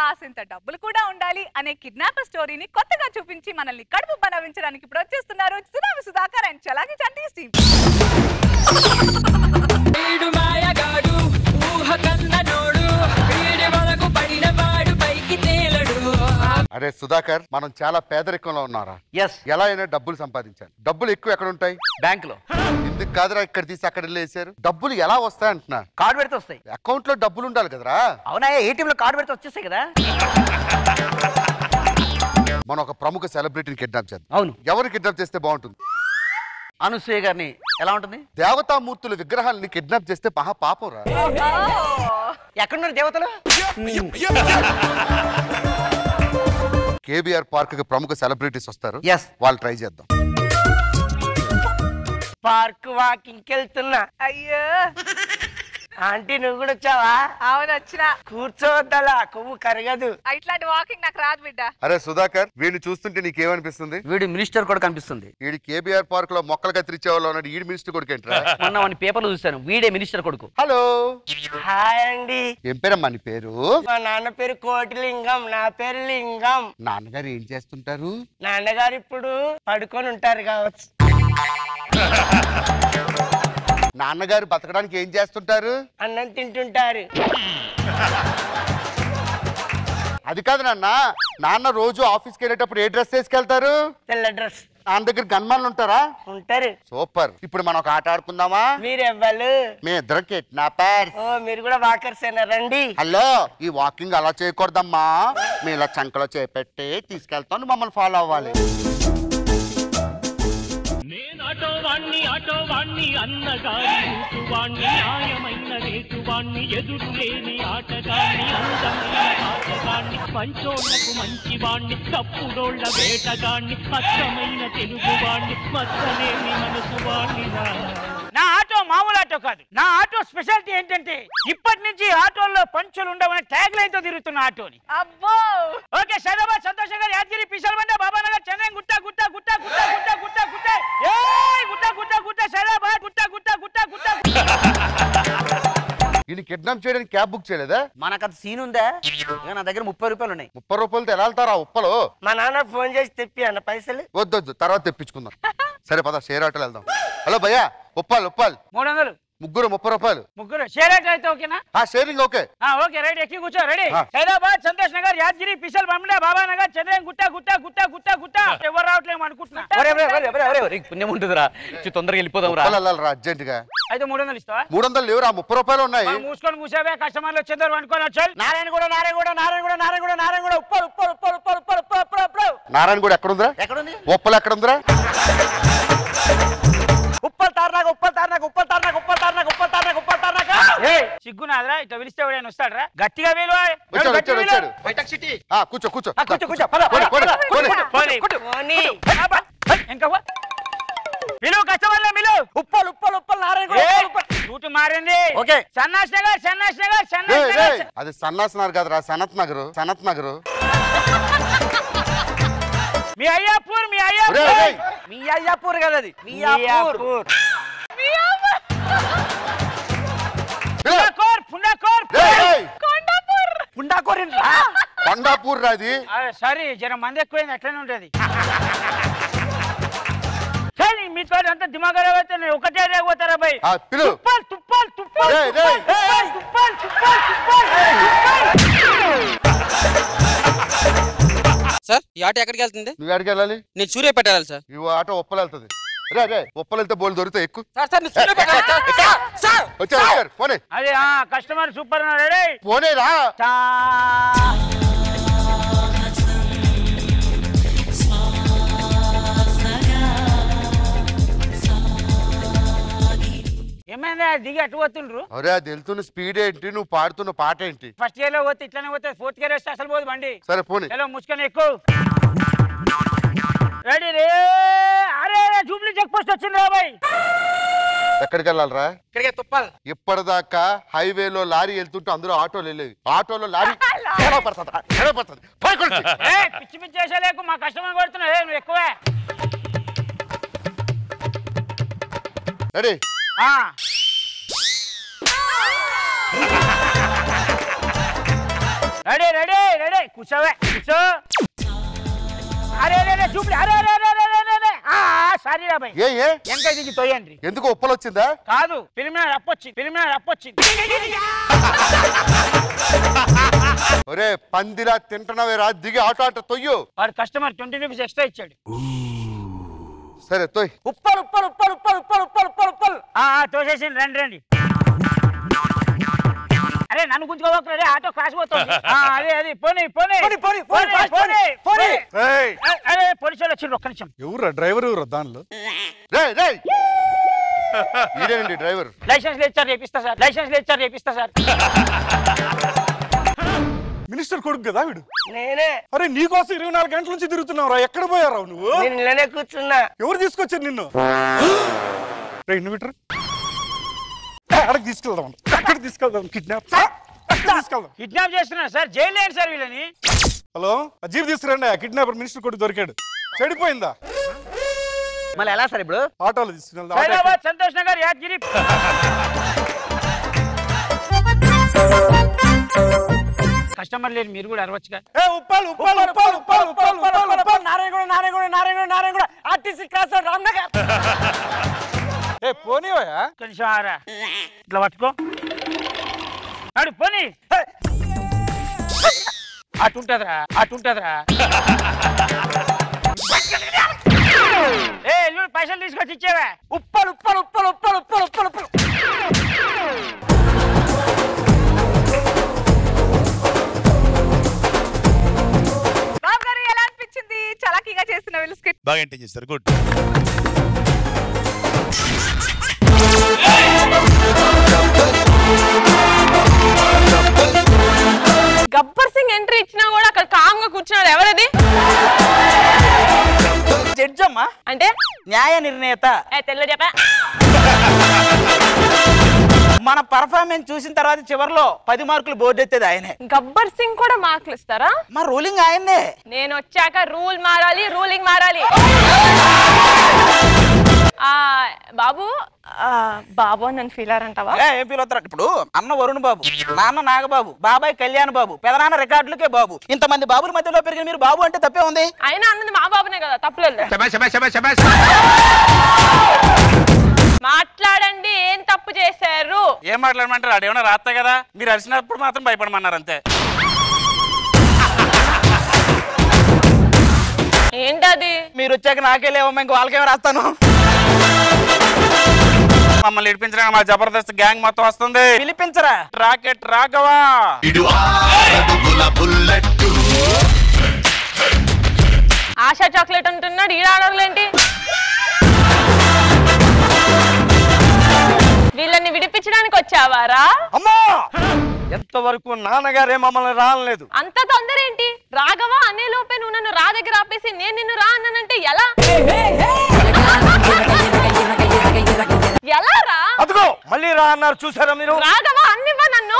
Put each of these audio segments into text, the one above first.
కాసింత డబ్బులు కూడా ఉండాలి అనే కిడ్నాపర్ స్టోరీని కొత్తగా చూపించి మనల్ని కడుపు బనవించడానికి ఇప్పుడు వచ్చేస్తున్నారు సునామి సుధాకర్ అండ్ చలాగి చంటి టీమ్ వీడు మాయగాడు ఊహ కన్ననోడు వీడి వరకు పడిన వాడు పైకి తేలడు అరే సుధాకర్ మనం చాలా పేదరికంలో ఉన్నారా ఎస్ ఎలా అయినా డబ్బులు సంపాదించాలి డబ్బులు ఎక్కువ ఎక్కడ ఉంటాయి బ్యాంక్ లో ఎందుకు కాదురా ఇక్కడ తీసి అక్కడ వెళ్ళేసారు డబ్బులు ఎలా వస్తాయి అంటున్నా కార్డు పెడితే వస్తాయి అకౌంట్ లో డబ్బులు ఉండాలి కదరా అవునా ఏటీఎం లో కార్డు పెడితే వచ్చేస్తాయి కదా మనం ఒక ప్రముఖ సెలబ్రిటీని కిడ్నాప్ చేద్దాం అవును ఎవరు కిడ్నాప్ చేస్తే బాగుంటుంది అనసూయ గారిని ఎలా ఉంటుంది దేవతామూర్తుల విగ్రహాలని కిడ్నాప్ చేస్తే మహా పాపం రా ఎక్కడున్నారు దేవతలు కేబీఆర్ పార్క్ కి ప్రముఖ సెలబ్రిటీస్ వస్తారు ఎస్ వాళ్ళు ట్రై చేద్దాం పార్క్ వాకింగ్ వెళ్తున్నా అయ్యో ఆంటీ నువ్వు కూడా వచ్చావా అవును వచ్చిన కూర్చోవద్దలా కొవ్వు కరగదు ఇట్లాంటి వాకింగ్ నాకు రాదు బిడ్డ అరే సుధాకర్ వీడిని చూస్తుంటే నీకేమనిపిస్తుంది వీడి మినిస్టర్ కూడా కనిపిస్తుంది వీడి కేబీఆర్ పార్క్ లో మొక్కలు కత్తిరించే వాళ్ళు ఉన్నాడు ఈడి మినిస్టర్ కొడుకేంట్రా మొన్న వాడిని పేపర్లో చూశాను వీడే మినిస్టర్ కొడుకు హలో హాయ్ అండి ఏం పేరమ్మా నీ పేరు మా నాన్న పేరు కోటిలింగం నా పేరు లింగం నాన్నగారు ఏం చేస్తుంటారు నాన్నగారు ఇప్పుడు పడుకొని ఉంటారు కావచ్చు నాన్నగారు బతకడానికి ఏం చేస్తుంటారు అన్నం తింటుంటారు అది కాదు నాన్న నాన్న రోజు ఆఫీస్కి వెళ్ళేటప్పుడు ఏ డ్రెస్ వేసుకెళ్తారు తెల్ల డ్రెస్ నాన్న దగ్గర గన్మాన్లు ఉంటారా ఉంటారు సూపర్ ఇప్పుడు మనం ఒక ఆట ఆడుకుందామా మీరు ఎవ్వరు మీ ఇద్దరం కిడ్నాపర్స్ ఓ మీరు కూడా వాకర్సేనా రండి హలో ఈ వాకింగ్ అలా చేయకూడదమ్మా మీ ఇలా చంకలో చేపెట్టి తీసుకెళ్తాను మమ్మల్ని ఫాలో అవ్వాలి నేను ఆటో వాణ్ణి ఆటో వాణ్ణి అన్నగారి ఊటువాణ్ణి న్యాయమైన రేటువాణ్ణి ఎదురు లేని ఆటగాణ్ణి అందమైన ఆటగాణ్ణి మంచోళ్లకు మంచివాణ్ణి తప్పుడోళ్ల వేటగాణ్ణి అచ్చమైన తెలుగువాణ్ణి మచ్చలేని మనసు వాణ్ణి నా ఆటో మామూలు ఆటో కాదు నా ఆటో స్పెషాలిటీ ఏంటంటే ఇప్పటి నుంచి ఆటోల్లో పంచులు ఉండవని ట్యాగ్ లైన్ తో తిరుగుతున్న ఆటోని అబ్బో ఓకే సైదాబాద్ సంతోష్ నగర్ యాదగిరి పిసల్ బండ బాబా నగర్ చెన్నై గుట్ట గుట్ట గుట్ట గుట్ట గుట్ట గుట్ట గుట్ట ఏయ్ గుట్ట గుట్ట గుట్ట సైదాబాద్ గుట్ట గుట్ట గుట్ట గుట్ట ఈయన కిడ్నాప్ చేయడానికి క్యాబ్ బుక్ చేయలేదా మనకు అంత సీన్ ఉందా ఇక నా దగ్గర ముప్పై రూపాయలు ఉన్నాయి ముప్పై రూపాయలతో ఎలా వెళ్తారా ఉప్పలు మా నాన్న ఫోన్ చేసి తెప్పి అన్న పైసలు వద్దు వద్దు తర్వాత తెప్పించుకుందాం సరే పద షేర్ ఆటోలు వెళ్దాం హలో భయ్యా ఉప్పాలు ఉప్పాలు మూడు వందలు ముగ్గురు ముప్పై రూపాయలు ముగ్గురు షేర్ రేట్ అయితే ఓకేనా ఆ షేరింగ్ ఓకే ఆ, ఓకే రైట్ ఎక్కి కూర్చో రెడీ ఆ. సైదాబాద్ సంతోష్ నగర్ యాదగిరి పిసల్ బండ బాబా నగర్ చెన్నై గుట్ట గుట్ట గుట్ట గుట్ట గుట్ట ఎవరు రావట్లేము అనుకుంటున్నా ఒరే, ఒరే, ఒరే, ఒరే, ఒరే, ఒరే, పుణ్యం ఉంటుందిరా చూ, తొందరగా వెళ్ళిపోదాం రా ఉప్పలు వెళ్ళాలి రా అర్జెంట్ గా అయితే మూడు వందలు ఇస్తావా మూడు వందలు లేవురా ముప్పై రూపాయలు ఉన్నాయి మనం మూసుకొని కూసావే కస్టమర్లు వచ్చేద్దరు అనుకోని వచ్చారు నారాయణ కూడా నారాయణ కూడా నారాయణ కూడా నారాయణ కూడా నారాయణ కూడా ఉప్పలు ఉప్పలు ఉప్పలు ఉప్పలు ఉప్పలు ఉప్పలు ఉప్పలు ఉప్పలు నారాయణ కూడా ఎక్కడ ఉందిరా ఎక్కడుంది ఉప్పలు ఎక్కడ ఉందిరా ఉప్పలు తారనాక ఉప్పలు తారనాక ఉప్పలు తారనాక ఉప్పలు తారనాక ఉప్పలు తారనాక ఉప్పలు తారనాక సిగ్గునాదరా ఇట్లా పిలిస్తే ఎవడైనా వస్తాడరా గట్టిగా వీలు వచ్చాడు వచ్చాడు వచ్చాడు ఆ, కూర్చో కూర్చో కూర్చో కూర్చో పద, పోనీ, పోనీ, పోనీ. పోనీ, పోనీ. ఇంకా పిలువు కస్టమర్లే పిలువు ఉప్పలు ఉప్పలు ఉప్పలు నారాయణ కూడా ఉప్పలు ఉప్పలు రూట్ మారింది ఓకే. సన్నాస్ నగర్ సన్నాస్ నగర్ రేయ్, సన్నాస్ రేయ్, నగర్ అది సన్నాస్ నగర్ కాదురా సనత్ నగర్ సనత్ నగర్ మీ అయ్యాపూర్ మీ రేయ్, అయ్యాపూర్ రేయ్. మీ అయ్యాపూర్ కదా అది మియాపూర్ మియాపూర్. రేయ్, పుండాకోర్ పుండాకోర్ రేయ్, రేయ్. పుండాకోరిన్ కొండాపూర్ రాది సారీ జర మంది ఎక్కువైంది అట్లనే ఉంటది సరే మీతో అంతా దిమాగా అయితే నేను ఒకటే రేగిపోతారా భయ్ ఆ, పిలు తుప్పాల్ తుప్పాల్ తుప్పాల్ రేయ్, రేయ్. తుప్పాల్ తుప్పాల్ తుప్పాల్ తుప్పాల్ సార్ ఈ ఆటో ఎక్కడికి వెళ్తుంది నువ్వు ఎక్కడికి వెళ్ళాలి నేను సూర్యాపేట వెళ్ళాలి సార్ ఈ ఆటో ఉప్పలు వెళ్తుంది రే రే ఉప్పలు వెళ్తే బోల్ దొరుకుతాయి ఎక్కువ సార్ సార్ నేను సూర్యాపేట వెళ్ళాలి సార్. సార్, సార్ వచ్చారు వచ్చారు పోనీ అదే ఆ కస్టమర్ సూపర్ రెడీ పోనీ రా ఏమైందా దిగి అటు పోతుండ్రు అరే అది వెళ్తున్న స్పీడ్ ఏంటి నువ్వు పాడుతున్న పాట ఏంటి ఫస్ట్ ఇయర్ లో పోతే ఇట్లానే పోతే ఫోర్త్ ఇయర్ వస్తే అసలు పోదు బండి సరే పోనీ చలో ముసుకొని ఎక్కువ రెడీ రే అరే అరే జూబ్లీ చెక్ పోస్ట్ వచ్చింది రా బాయ్ ఎక్కడికి వెళ్ళాలరా ఇక్కడికే తుప్పాలి ఇప్పటిదాకా హైవేలో లారీ వెళ్తుంటే అందరూ ఆటోలు వెళ్ళేవి ఆటోలో లారీ ఎలా పడుతుంది ఎలా పడుతుంది పోయి కొడుకు. ఏ పిచ్చి పిచ్చి చేసేలేకు మా కస్టమర్ కొడుతున్నావు ఏ నువ్వు ఎక్కువే రెడీ ఆ రెడీ రెడీ రెడీ కూర్చోవే కూర్చో అరే అరే అరే చూపి అరే అరే అరే అరే అరే అరే ఆ సారీ రా బాయ్ ఏ ఏ వెనక దిగి తోయండి ఎందుకు ఉప్పలు వచ్చిందా కాదు ఫిల్మ్ రప్పొచ్చింది ఫిల్మ్ రప్పొచ్చింది ఒరే పందిలా తింటున్నావే రా దిగి ఆటో ఆటో తొయ్యు వాడు కస్టమర్ ట్వంటీ రూపీస్ ఎక్స్ట్రా ఇచ్చాడు సరే తొయ్ ఉప్పలు ఉప్పలు ఉప్పలు ఉప్పలు ఉప్పలు ఉప్పలు ఉప్పలు ఉప్పలు ఆ ఆ, తోసేసింది రండి రండి అరే నన్ను గుంజుకోవక్కరే ఆటో క్రాస్ పోతుంది ఆ, అదే అది పోనీ పోనీ పోనీ, పోనీ, పోనీ, పోనీ పోనీ, పోనీ. ఏయ్, అ- అరే పోలీసు వాళ్ళు వచ్చిండ్రు ఒక్క నిమిషం ఎవర్రా డ్రైవర్ ఎవరు దానిలో రే రే ఈడేనండి డ్రైవర్ లైసెన్స్ లేచారు రేపిస్తా సార్ లైసెన్స్ లేచారు రేపిస్తా సార్ మినిస్టర్ కొడుకు కదా వీడు నేనే అరే నీకోసం ఇరవై నాలుగు గంటల నుంచి తిరుగుతున్నావురా ఎక్కడ పోయారావు నువ్వు నేను ఇలానే కూర్చున్నా ఎవరు తీసుకొచ్చారు నిన్ను రే ఇన్విటర్ అక్కడికి తీసుకెళ్దాం అక్కడికి తీసుకెళ్దాం కిడ్నాప్ తీసుకెళ్దాం కిడ్నాప్ చేస్తున్నారు సార్ జైలు లేండి సార్ వీళ్ళని హలో ఆ జీప్ తీసుకురండి ఆ కిడ్నాపర్ మినిస్టర్ కొడుకు దొరికాడు చెడిపోయిందా మళ్ళీ ఎలా సార్ ఇప్పుడు ఆటోలో తీసుకుని వెళ్దాం. ఆటో హైదరాబాద్ సంతోష్ నగర్ యాదగిరి కస్టమర్ లేరు మీరు కూడా అరవచ్చుగా ఏ, Uppal Uppal Uppal Uppal Uppal Uppal Uppal Narayanaguda Narayanaguda Narayanaguda Narayanaguda RTC cross road Ramnagar ఏ పోనీవయ్యా కొంచెం ఆరా ఇట్లా పట్టుకో అడు పోనీ అటు ఉంటదిరా అటు ఉంటదిరా ఏ ఎల్లుండి పైసలు తీసుకొచ్చి ఇచ్చేవా ఉప్పలు ఉప్పలు ఉప్పలు ఉప్పలు ఉప్పలు ఉప్పలు ఉప్పలు బాబు గారు ఎలా అనిపించింది చలాకీగా చేసిన వీళ్ళు స్కిట్ బాగా ఎంటర్ చేస్తారు గుడ్ గబ్బర్ సింగ్ ఎంట్రీ ఇచ్చినా కూడా అక్కడ కామ్ గా కూర్చున్నాడు ఎవరది జడ్జ్ అమ్మా అంటే న్యాయ నిర్ణేత ఏ తెల్ల చెప్పా మన పర్ఫార్మెన్స్ చూసిన తర్వాత చివర్లో పది మార్కులు బోర్డు ఎత్తేది ఆయనే గబ్బర్ సింగ్ కూడా మార్కులు ఇస్తారా మా రూలింగ్ ఆయన్నే నేను వచ్చాక రూల్ మారాలి రూలింగ్ మారాలి ఆ బాబు ఆ, బాబు అని నన్ను ఫీల్ అయ్యారంటావా ఏ, ఏం ఫీల్ అవుతారు ఇప్పుడు అన్న వరుణ్ బాబు నాన్న నాగబాబు బాబాయ్ కళ్యాణ్ బాబు పెదనాన్న రికార్డులకే బాబు ఇంతమంది బాబుల మధ్యలో పెరిగిన మీరు బాబు అంటే తప్పే ఉంది అయినా అన్నది మా బాబునే కదా తప్పులేదు మాట్లాడండి ఏం తప్పు చేశారు ఏం మాట్లాడమంటారు ఆడు ఏమైనా రాస్తా కదా మీరు అరిచినప్పుడు మాత్రం భయపడమన్నారు అంతే ఏంటది మీరు వచ్చాక నాకే లేవమ్మా ఇంక వాళ్ళకేమో రాస్తాను మమ్మల్ని ఇడిపించడానికి మా జబర్దస్త్ గ్యాంగ్ మొత్తం వస్తుంది పిలిపించరా రాకెట్ రాఘవా ఆశా చాక్లెట్ అంటున్నాడు ఈడ ఆడలేంటి వీళ్ళని విడిపించడానికి వచ్చావారా అమ్మా ఎంతవరకు నాన్నగారే మమ్మల్ని రానలేదు అంత తొందర ఏంటి రాఘవా అనే లోపే నువ్వు నన్ను రా దగ్గర ఆపేసి నేను నిన్ను రా అన్నానంటే ఎలా ఎలా రా అదిగో మళ్ళీ రా అన్నారు చూసారా మీరు రాఘవా అన్నివ్వ నన్ను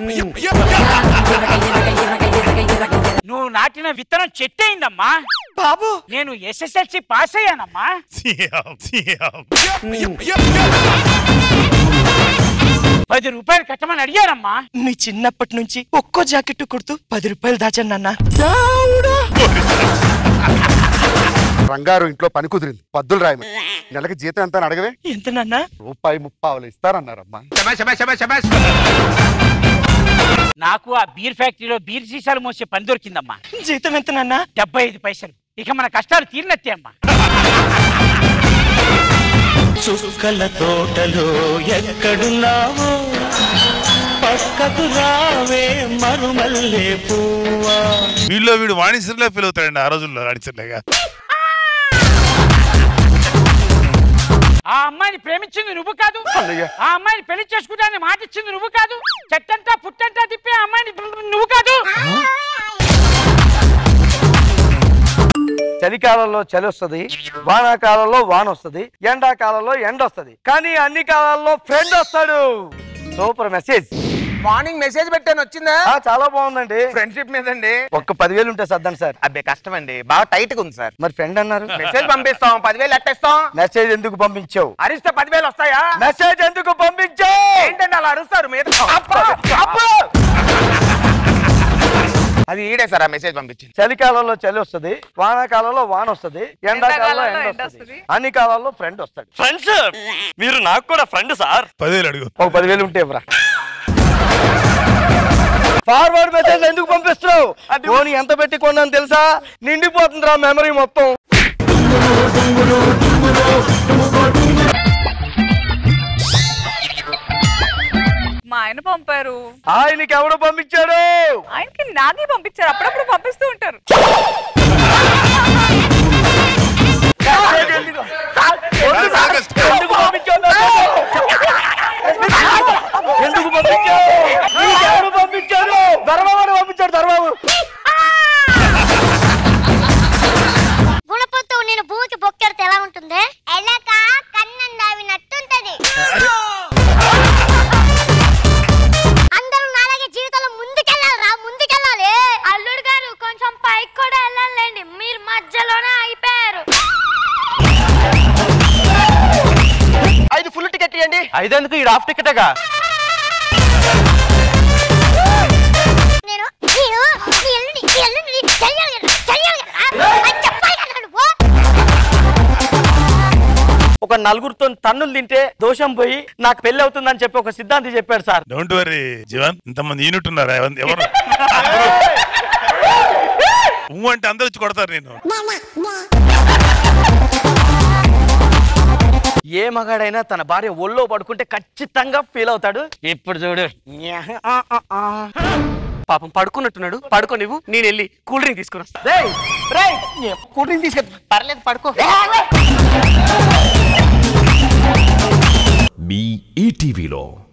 నువ్వు నాటిన విత్తనం చెట్టు అయిందమ్మా బాబు నేను ఎస్ఎస్ఎల్సి పాస్ అయ్యానమ్మా పది రూపాయలు కట్టమని అడిగారమ్మా మీ చిన్నప్పటి నుంచి ఒక్కో జాకెట్ కుడుతూ పది రూపాయలు దాచాను నాన్న రంగారు ఇంట్లో పని కుదిరింది పద్దులు రాయమ నెలకి జీతం ఎంత అని అడగవే ఎంత నాన్న రూపాయి ముప్పావులు ఇస్తారన్నారమ్మా నాకు ఆ బీర్ ఫ్యాక్టరీలో బీర్ సీసాలు మోసే పని దొరికిందమ్మా జీతం ఎంత నాన్న డెబ్బై ఐదు పైసలు ఇక మన కష్టాలు తీరినట్టే అమ్మా చుక్కల తోటలో ఎక్కడున్నావో పక్కకు రావే మరుమల్లే పువ్వా వీళ్ళు వీడు వాణిశ్రీలో ఫీల్ అవుతాడండి ఆ రోజుల్లో వాణిశ్రీలేగా ఆ అమ్మాయిని ప్రేమించింది నువ్వు కాదు ఆ అమ్మాయిని పెళ్లి చేసుకుంటానని మాట ఇచ్చింది నువ్వు కాదు చెట్టంతా పుట్టంతా తిప్పి ఆ అమ్మాయిని నువ్వు కాదు చలికాలంలో చలి వస్తుంది వానాకాలంలో వాన వస్తుంది ఎండాకాలంలో ఎండ వస్తుంది కానీ అన్ని కాలాల్లో ఫ్రెండ్ వస్తాడు సూపర్ మెసేజ్ మార్నింగ్ మెసేజ్ పెట్టాను వచ్చిందా ఆ, చాలా బాగుందండి ఫ్రెండ్షిప్ మీదండి ఒక్క పదివేలు ఉంటే సర్దాను సార్ అబ్బే కష్టం అండి బాగా టైట్ గా ఉంది సార్ మరి ఫ్రెండ్ అన్నారు మెసేజ్ పంపిస్తాం పదివేలు ఎట్టేస్తాం మెసేజ్ ఎందుకు పంపించావు అరిస్తే పదివేలు వస్తాయా మెసేజ్ ఎందుకు పంపించావు ఏంటండి అలా అరుస్తారు మీద అబ్బా! అబ్బా! అది ఈడే సార్ ఆ మెసేజ్ పంపించింది చలికాలంలో చలి వస్తుంది వానాకాలంలో వాన వస్తుంది ఎండాకాలంలో ఎండ ఎండ వస్తుంది వస్తది. అన్ని కాలాల్లో ఫ్రెండ్ వస్తాడు ఫ్రెండ్స్ మీరు నాకు కూడా ఫ్రెండ్ సార్ పదివేలు అడుగు ఒక పదివేలు ఉంటే ఇవ్వరా ఫార్వర్డ్ మెసేజ్ ఎందుకు పంపిస్తున్నావు ఫోన్ ఎంత పెట్టి కొన్నాను తెలుసా నిండిపోతుందిరా మెమరీ మొత్తం మా ఆయన పంపారు ఆయనకి ఎవడు పంపించాడు ఆయనకి నాగి పంపించారు అప్పుడప్పుడు పంపిస్తూ ఉంటారు ఎందుకు పంపించావు నాకు? ఎందుకు పంపించావు నీకెవడు పంపించాడు ధర్మవాడు పంపించాడు ధర్మబాబు గుణపంతో నేను భూమికి బొక్కెడితే ఎలా ఉంటుంది ఎలక కన్నం దావినట్టుంటది అందరూ నాలాగే జీవితంలో ముందుకెళ్ళాలి రా ముందుకెళ్ళాలి అల్లుడు గారు కొంచెం పైకి కూడా వెళ్ళాలండి మీరు మధ్యలోనే అయిపోయారు ఐదు ఫుల్ టికెట్ ఇవ్వండి ఐదెందుకు ఈ హాఫ్ టికెటేగా నేను నేను నీ ఎల్లుని నీ ఎల్లుని చెయ్యాలి కదా, చెయ్యాలి కదా, అని చెప్పాలి కదా నువ్వు ఒక నలుగురితో తన్నులు తింటే దోషం పోయి నాకు పెళ్లి అవుతుందని చెప్పి ఒక సిద్ధాంతి చెప్పాడు సార్ డోంట్ వరీ జీవన్ ఇంతమంది యూనిట్ ఉన్నారా ఎవ- ఎవరు ఊ అంటే అందరూ వచ్చి కొడతారు నేను ఏ మగాడైనా తన భార్య ఒళ్ళో పడుకుంటే ఖచ్చితంగా ఫీల్ అవుతాడు ఇప్పుడు చూడు పాపం పడుకున్నట్టున్నాడు పడుకో నువ్వు నేను వెళ్ళి కూల్ డ్రింక్ తీసుకుని వస్తా కూల్ డ్రింక్ తీసుకెళ్తా పర్లేదు పడుకో మీ ఈటీవీలో